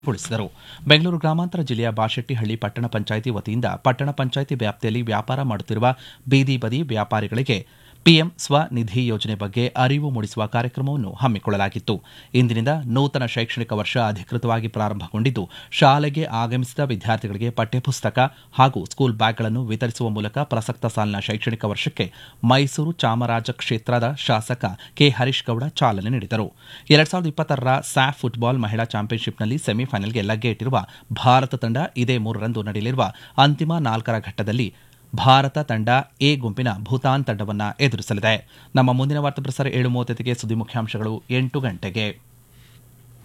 ಉಳಿಸಿದರು ಬೆಂಗಳೂರು ಗ್ರಾಮಾಂತರ ಜಿಲ್ಲೆಯ ಬಾಶೆಟ್ಟಿಹಳ್ಳಿ ಪಟ್ಟಣ ಪಂಚಾಯಿತಿ ವತಿಯಿಂದ ಪಟ್ಟಣ ಪಂಚಾಯಿತಿ ವ್ಯಾಪ್ತಿಯಲ್ಲಿ ವ್ಯಾಪಾರ ಮಾಡುತ್ತಿರುವ ಬೀದಿ ಬದಿ ವ್ಯಾಪಾರಿಗಳಿಗೆ ಪಿಎಂ ಸ್ವನಿಧಿ ಯೋಜನೆ ಬಗ್ಗೆ ಅರಿವು ಮೂಡಿಸುವ ಕಾರ್ಯಕ್ರಮವನ್ನು ಹಮ್ಮಿಕೊಳ್ಳಲಾಗಿತ್ತು ಇಂದಿನಿಂದ ನೂತನ ಶೈಕ್ಷಣಿಕ ವರ್ಷ ಅಧಿಕೃತವಾಗಿ ಪ್ರಾರಂಭಗೊಂಡಿದ್ದು ಶಾಲೆಗೆ ಆಗಮಿಸಿದ ವಿದ್ಯಾರ್ಥಿಗಳಿಗೆ ಪಠ್ಯಪುಸ್ತಕ ಹಾಗೂ ಸ್ಕೂಲ್ ಬ್ಯಾಗ್ಗಳನ್ನು ವಿತರಿಸುವ ಮೂಲಕ ಪ್ರಸಕ್ತ ಸಾಲಿನ ಶೈಕ್ಷಣಿಕ ವರ್ಷಕ್ಕೆ ಮೈಸೂರು ಚಾಮರಾಜ ಕ್ಷೇತ್ರದ ಶಾಸಕ ಕೆ ಹರೀಶ್ ಗೌಡ ಚಾಲನೆ ನೀಡಿದರು ಎರಡ್ ಸಾವಿರದ ಇಪ್ಪತ್ತರ ಸ್ಯಾಫ್ ಫುಟ್ಬಾಲ್ ಮಹಿಳಾ ಚಾಂಪಿಯನ್ಶಿಪ್ನಲ್ಲಿ ಸೆಮಿಫೈನಲ್ಗೆ ಲಗ್ಗೆಯಿಟ್ಟಿರುವ ಭಾರತ ತಂಡ ಇದೇ ಮೂರರಂದು ನಡೆಯಲಿರುವ ಅಂತಿಮ ನಾಲ್ಕರ ಘಟ್ಟದಲ್ಲಿ ಭಾರತ ತಂಡ ಎ ಗುಂಪಿನ ಭೂತಾನ್ ತಂಡವನ್ನು ಎದುರಿಸಲಿದೆ ನಮ್ಮ ಮುಂದಿನ ವಾರ್ತಾ ಪ್ರಸಾರ ಏಳು ಮೂವತ್ತೈದಕ್ಕೆ ಸುದ್ದಿ ಮುಖ್ಯಾಂಶಗಳು ಎಂಟು ಗಂಟೆಗೆ